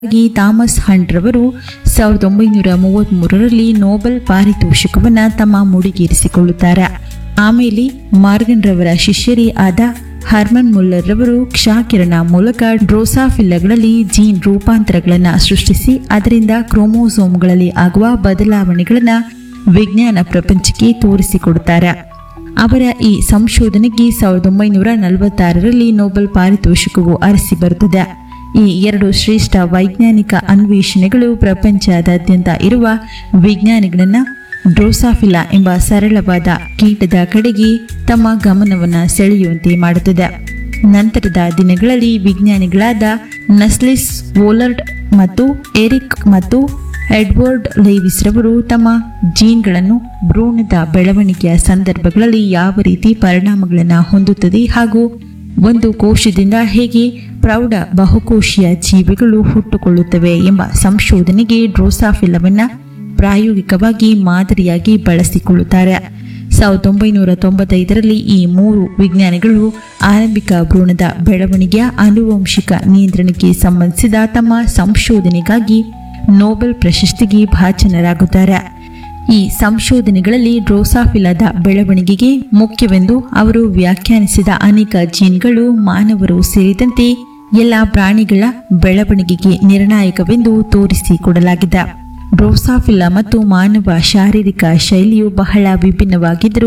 ಹಾಗಾಗಿ Thomas Hunt ರವರು ಸಾವಿರದ ಒಂಬೈನೂರ ಮೂವತ್ತ್ಮೂರರಲ್ಲಿ ನೋಬೆಲ್ ಪಾರಿತೋಷಿಕವನ್ನು ತಮ್ಮ ಮುಡಿಗೇರಿಸಿಕೊಳ್ಳುತ್ತಾರೆ ಆಮೇಲೆ ಮಾರ್ಗನ್ ರವರ ಶಿಷ್ಯರೇ ಆದ ಹರ್ಮನ್ ಮುಲ್ಲರ್ ರವರು ಕ್ಷಾಕಿರಣ ಮೂಲಕ ಡ್ರೋಸಾಫಿಲ್ಲಗಳಲ್ಲಿ ಜೀನ್ ರೂಪಾಂತರಗಳನ್ನು ಸೃಷ್ಟಿಸಿ ಅದರಿಂದ ಕ್ರೋಮೋಸೋಮ್ಗಳಲ್ಲಿ ಆಗುವ ಬದಲಾವಣೆಗಳನ್ನು ವಿಜ್ಞಾನ ಪ್ರಪಂಚಕ್ಕೆ ತೋರಿಸಿಕೊಡುತ್ತಾರೆ ಅವರ ಈ ಸಂಶೋಧನೆಗೆ ಸಾವಿರದ ಒಂಬೈನೂರ ನಲವತ್ತಾರರಲ್ಲಿ ನೊಬೆಲ್ ಪಾರಿತೋಷಿಕವು ಅರಸಿ ಬರುತ್ತದೆ ಈ ಎರಡು ಶ್ರೇಷ್ಠ ವೈಜ್ಞಾನಿಕ ಅನ್ವೇಷಣೆಗಳು ಪ್ರಪಂಚದಾದ್ಯಂತ ಇರುವ ವಿಜ್ಞಾನಿಗಳನ್ನ ಡ್ರೋಸಾಫಿಲಾ ಎಂಬ ಸರಳವಾದ ಕೀಟದ ಕಡೆಗೆ ತಮ್ಮ ಗಮನವನ್ನು ಸೆಳೆಯುವಂತೆ ಮಾಡುತ್ತದೆ ನಂತರದ ದಿನಗಳಲ್ಲಿ ವಿಜ್ಞಾನಿಗಳಾದ ನಸ್ಲಿಸ್ ವೋಲರ್ಡ್ ಮತ್ತು ಎರಿಕ್ ಮತ್ತು ಎಡ್ವರ್ಡ್ ಲೇವಿಸ್ ರವರು ತಮ್ಮ ಜೀನ್ಗಳನ್ನು ಭ್ರೂಣದ ಬೆಳವಣಿಗೆಯ ಸಂದರ್ಭಗಳಲ್ಲಿ ಯಾವ ರೀತಿ ಪರಿಣಾಮಗಳನ್ನು ಹೊಂದುತ್ತದೆ ಹಾಗೂ ಒಂದು ಕೋಶದಿಂದ ಹೇಗೆ ಪ್ರೌಢ ಬಹುಕೋಶೀಯ ಜೀವಿಗಳು ಹುಟ್ಟುಕೊಳ್ಳುತ್ತವೆ ಎಂಬ ಸಂಶೋಧನೆಗೆ ಡ್ರೋಸಾಫಿಲವನ್ನು ಪ್ರಾಯೋಗಿಕವಾಗಿ ಮಾದರಿಯಾಗಿ ಬಳಸಿಕೊಳ್ಳುತ್ತಾರೆ ಸಾವಿರದ ಒಂಬೈನೂರ ತೊಂಬತ್ತೈದರಲ್ಲಿ ಈ ಮೂರು ವಿಜ್ಞಾನಿಗಳು ಆರಂಭಿಕ ಭ್ರೂಣದ ಬೆಳವಣಿಗೆಯ ಆನುವಂಶಿಕ ನಿಯಂತ್ರಣಕ್ಕೆ ಸಂಬಂಧಿಸಿದ ತಮ್ಮ ಸಂಶೋಧನೆಗಾಗಿ ನೊಬೆಲ್ ಪ್ರಶಸ್ತಿಗೆ ಭಾಜನರಾಗುತ್ತಾರೆ ಈ ಸಂಶೋಧನೆಗಳಲ್ಲಿ ಡ್ರೋಸಾಫಿಲಾದ ಬೆಳವಣಿಗೆಗೆ ಮುಖ್ಯವೆಂದು ಅವರು ವ್ಯಾಖ್ಯಾನಿಸಿದ ಅನೇಕ ಜೀನ್ಗಳು ಮಾನವರು ಸೇರಿದಂತೆ ಎಲ್ಲ ಪ್ರಾಣಿಗಳ ಬೆಳವಣಿಗೆಗೆ ನಿರ್ಣಾಯಕವೆಂದು ತೋರಿಸಿಕೊಡಲಾಗಿದೆ ಡ್ರೋಸಾಫಿಲಾ ಮತ್ತು ಮಾನವ ಶಾರೀರಿಕ ಶೈಲಿಯು ಬಹಳ ವಿಭಿನ್ನವಾಗಿದ್ದರೂ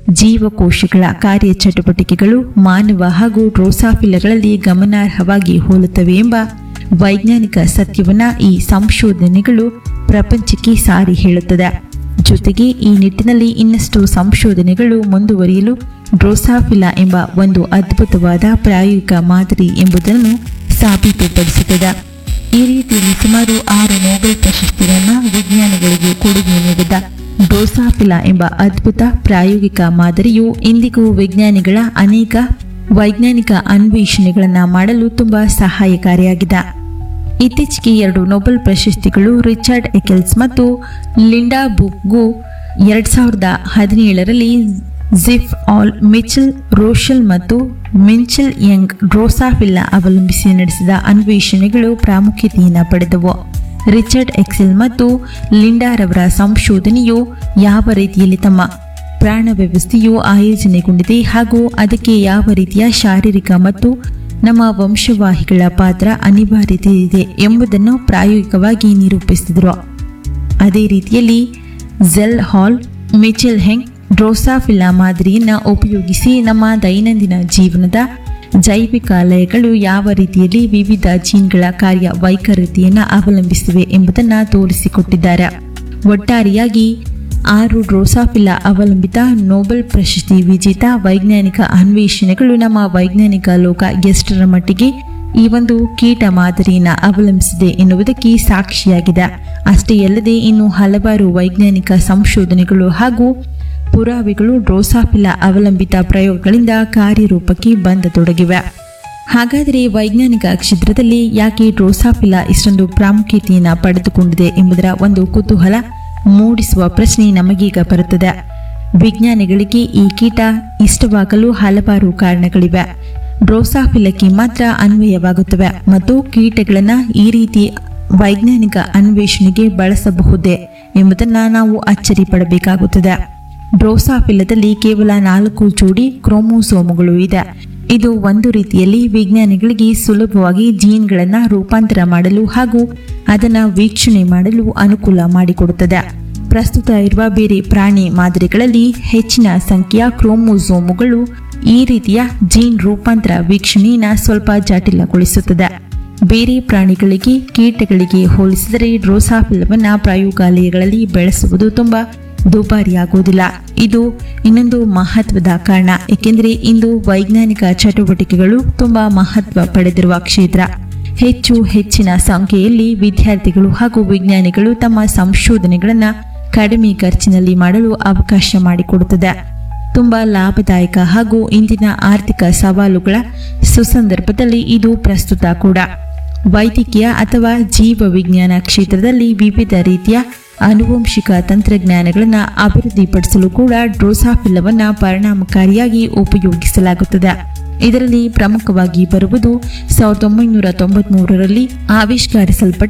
ಜೀವಕೋಶಗಳ ಕಾರ್ಯಚಟುವಟಿಕೆಗಳು ಮಾನವ ಹಾಗೂ ಡ್ರೋಸಾಫಿಲಗಳಲ್ಲಿ ಗಮನಾರ್ಹವಾಗಿ ಹೋಲುತ್ತವೆ ಎಂಬ ವೈಜ್ಞಾನಿಕ ಸತ್ಯವನ್ನ ಈ ಸಂಶೋಧನೆಗಳು ಪ್ರಪಂಚಕ್ಕೆ ಸಾರಿ ಹೇಳುತ್ತದೆ ಜೊತೆಗೆ ಈ ನಿಟ್ಟಿನಲ್ಲಿ ಇನ್ನಷ್ಟು ಸಂಶೋಧನೆಗಳು ಮುಂದುವರಿಯಲು ಡ್ರೋಸಾಫಿಲಾ ಎಂಬ ಒಂದು ಅದ್ಭುತವಾದ ಪ್ರಾಯೋಗಿಕ ಮಾದರಿ ಎಂಬುದನ್ನು ಸಾಬೀತುಪಡಿಸುತ್ತದೆ ಈ ರೀತಿಯಲ್ಲಿ ಸುಮಾರು ಆರು ನೊಬೆಲ್ ಪ್ರಶಸ್ತಿಗಳನ್ನು ವಿಜ್ಞಾನಿಗಳಿಗೆ ಕೊಡುಗೆ ನೀಡಿದ ಡ್ರೋಸಾಫಿಲಾ ಎಂಬ ಅದ್ಭುತ ಪ್ರಾಯೋಗಿಕ ಮಾದರಿಯು ಇಂದಿಗೂ ವಿಜ್ಞಾನಿಗಳ ಅನೇಕ ವೈಜ್ಞಾನಿಕ ಅನ್ವೇಷಣೆಗಳನ್ನು ಮಾಡಲು ತುಂಬಾ ಸಹಾಯಕಾರಿಯಾಗಿದೆ ಇತ್ತೀಚೆಗೆ ಎರಡು ನೊಬೆಲ್ ಪ್ರಶಸ್ತಿಗಳು ರಿಚರ್ಡ್ ಎಕೆಲ್ಸ್ ಮತ್ತು ಲಿಂಡಾ ಬುಕ್ಗೂ ಎರಡ್ ಸಾವಿರದ ಹದಿನೇಳರಲ್ಲಿ ಜಿಫ್ ಆಲ್ ಮಿಚೆಲ್ ರೋಷಲ್ ಮತ್ತು ಮಿಂಚೆಲ್ ಯಂಗ್ ಡ್ರೋಸಾಫಿಲ್ಲಾ ಅವಲಂಬಿಸಿ ನಡೆಸಿದ ಅನ್ವೇಷಣೆಗಳು ಪ್ರಾಮುಖ್ಯತೆಯನ್ನು ಪಡೆದವು ರಿಚರ್ಡ್ ಎಕ್ಸೆಲ್ ಮತ್ತು ಲಿಂಡಾರವರ ಸಂಶೋಧನೆಯು ಯಾವ ರೀತಿಯಲ್ಲಿ ತಮ್ಮ ಪ್ರಾಣ ವ್ಯವಸ್ಥೆಯು ಆಯೋಜನೆಗೊಂಡಿದೆ ಹಾಗೂ ಅದಕ್ಕೆ ಯಾವ ರೀತಿಯ ಶಾರೀರಿಕ ಮತ್ತು ನಮ್ಮ ವಂಶವಾಹಿಗಳ ಪಾತ್ರ ಅನಿವಾರ್ಯತೆ ಇದೆ ಎಂಬುದನ್ನು ಪ್ರಾಯೋಗಿಕವಾಗಿ ನಿರೂಪಿಸಿದರು ಅದೇ ರೀತಿಯಲ್ಲಿ ಜೆಲ್ ಹಾಲ್ ಮಿಚೆಲ್ ಹೆಂಗ್ ಡ್ರೋಸಾಫಿಲಾ ಮಾದರಿಯನ್ನು ಉಪಯೋಗಿಸಿ ನಮ್ಮ ದೈನಂದಿನ ಜೀವನದ ಜೈವಿಕ ಲಯಗಳು ಯಾವ ರೀತಿಯಲ್ಲಿ ವಿವಿಧ ಜೀನ್ಗಳ ಕಾರ್ಯ ವೈಖರಿತೆಯನ್ನು ಅವಲಂಬಿಸಿವೆ ಎಂಬುದನ್ನು ತೋರಿಸಿಕೊಟ್ಟಿದ್ದಾರೆ ಒಟ್ಟಾರೆಯಾಗಿ ಆರು ಡ್ರೋಸಾಫಿಲಾ ಅವಲಂಬಿತ ನೊಬೆಲ್ ಪ್ರಶಸ್ತಿ ವಿಜೇತ ವೈಜ್ಞಾನಿಕ ಅನ್ವೇಷಣೆಗಳು ನಮ್ಮ ವೈಜ್ಞಾನಿಕ ಲೋಕ ಎಷ್ಟರ ಮಟ್ಟಿಗೆ ಈ ಒಂದು ಕೀಟ ಮಾದರಿಯನ್ನು ಅವಲಂಬಿಸಿದೆ ಎನ್ನುವುದಕ್ಕೆ ಸಾಕ್ಷಿಯಾಗಿದೆ ಅಷ್ಟೇ ಅಲ್ಲದೆ ಇನ್ನು ಹಲವಾರು ವೈಜ್ಞಾನಿಕ ಸಂಶೋಧನೆಗಳು ಹಾಗೂ ಪುರಾವೆಗಳು ಡ್ರೋಸಾಫಿಲಾ ಅವಲಂಬಿತ ಪ್ರಯೋಗಗಳಿಂದ ಕಾರ್ಯರೂಪಕ್ಕೆ ಬಂದತೊಡಗಿವೆ ಹಾಗಾದರೆ ವೈಜ್ಞಾನಿಕ ಕ್ಷೇತ್ರದಲ್ಲಿ ಯಾಕೆ ಡ್ರೋಸಾಫಿಲಾ ಇಷ್ಟೊಂದು ಪ್ರಾಮುಖ್ಯತೆಯನ್ನು ಪಡೆದುಕೊಂಡಿದೆ ಎಂಬುದರ ಒಂದು ಕುತೂಹಲ ಮೂಡಿಸುವ ಪ್ರಶ್ನೆ ನಮಗೀಗ ಬರುತ್ತದೆ ವಿಜ್ಞಾನಿಗಳಿಗೆ ಈ ಕೀಟ ಇಷ್ಟವಾಗಲು ಹಲವಾರು ಕಾರಣಗಳಿವೆ ಡ್ರೋಸಾಫಿಲಕ್ಕೆ ಮಾತ್ರ ಅನ್ವಯವಾಗುತ್ತವೆ ಮತ್ತು ಕೀಟಗಳನ್ನು ಈ ರೀತಿ ವೈಜ್ಞಾನಿಕ ಅನ್ವೇಷಣೆಗೆ ಬಳಸಬಹುದೇ ಎಂಬುದನ್ನು ನಾವು ಅಚ್ಚರಿ ಪಡಬೇಕಾಗುತ್ತದೆ ಡ್ರೋಸಾಫಿಲದಲ್ಲಿ ಕೇವಲ ನಾಲ್ಕು ಜೋಡಿ ಕ್ರೋಮೋಸೋಮುಗಳು ಇದೆ ಇದು ಒಂದು ರೀತಿಯಲ್ಲಿ ವಿಜ್ಞಾನಿಗಳಿಗೆ ಸುಲಭವಾಗಿ ಜೀನ್ಗಳನ್ನು ರೂಪಾಂತರ ಮಾಡಲು ಹಾಗೂ ಅದನ್ನು ವೀಕ್ಷಣೆ ಮಾಡಲು ಅನುಕೂಲ ಮಾಡಿಕೊಡುತ್ತದೆ ಪ್ರಸ್ತುತ ಇರುವ ಬೇರೆ ಪ್ರಾಣಿ ಮಾದರಿಗಳಲ್ಲಿ ಹೆಚ್ಚಿನ ಸಂಖ್ಯೆಯ ಕ್ರೋಮೋಸೋಮುಗಳು ಈ ರೀತಿಯ ಜೀನ್ ರೂಪಾಂತರ ವೀಕ್ಷಣೆಯನ್ನು ಸ್ವಲ್ಪ ಜಟಿಲಗೊಳಿಸುತ್ತದೆ ಬೇರೆ ಪ್ರಾಣಿಗಳಿಗೆ ಕೀಟಗಳಿಗೆ ಹೋಲಿಸಿದರೆ ಡ್ರೋಸಾಫಿಲವನ್ನು ಪ್ರಯೋಗಾಲಯಗಳಲ್ಲಿ ಬೆಳೆಸುವುದು ತುಂಬಾ ದುಬಾರಿಯಾಗುವುದಿಲ್ಲ ಇದು ಇನ್ನೊಂದು ಮಹತ್ವದ ಕಾರಣ ಏಕೆಂದರೆ ಇಂದು ವೈಜ್ಞಾನಿಕ ಚಟುವಟಿಕೆಗಳು ತುಂಬಾ ಮಹತ್ವ ಪಡೆದಿರುವ ಕ್ಷೇತ್ರ ಹೆಚ್ಚು ಹೆಚ್ಚಿನ ಸಂಖ್ಯೆಯಲ್ಲಿ ವಿದ್ಯಾರ್ಥಿಗಳು ಹಾಗೂ ವಿಜ್ಞಾನಿಗಳು ತಮ್ಮ ಸಂಶೋಧನೆಗಳನ್ನು ಕಡಿಮೆ ಖರ್ಚಿನಲ್ಲಿ ಮಾಡಲು ಅವಕಾಶ ಮಾಡಿಕೊಡುತ್ತದೆ ತುಂಬಾ ಲಾಭದಾಯಕ ಹಾಗೂ ಇಂದಿನ ಆರ್ಥಿಕ ಸವಾಲುಗಳ ಸುಸಂದರ್ಭದಲ್ಲಿ ಇದು ಪ್ರಸ್ತುತ ಕೂಡ ವೈದ್ಯಕೀಯ ಅಥವಾ ಜೀವ ವಿಜ್ಞಾನ ಕ್ಷೇತ್ರದಲ್ಲಿ ವಿವಿಧ ರೀತಿಯ ಆನುವಂಶಿಕ ತಂತ್ರಜ್ಞಾನಗಳನ್ನು ಅಭಿವೃದ್ಧಿಪಡಿಸಲು ಕೂಡ ಡ್ರೋಸಾಫಿಲವನ್ನು ಪರಿಣಾಮಕಾರಿಯಾಗಿ ಉಪಯೋಗಿಸಲಾಗುತ್ತದೆ ಇದರಲ್ಲಿ ಪ್ರಮುಖವಾಗಿ ಬರುವುದು ಸಾವಿರದ ಒಂಬೈನೂರ ತೊಂಬತ್ಮೂರರಲ್ಲಿ ಆವಿಷ್ಕರಿಸಲ್ಪಟ್ಟ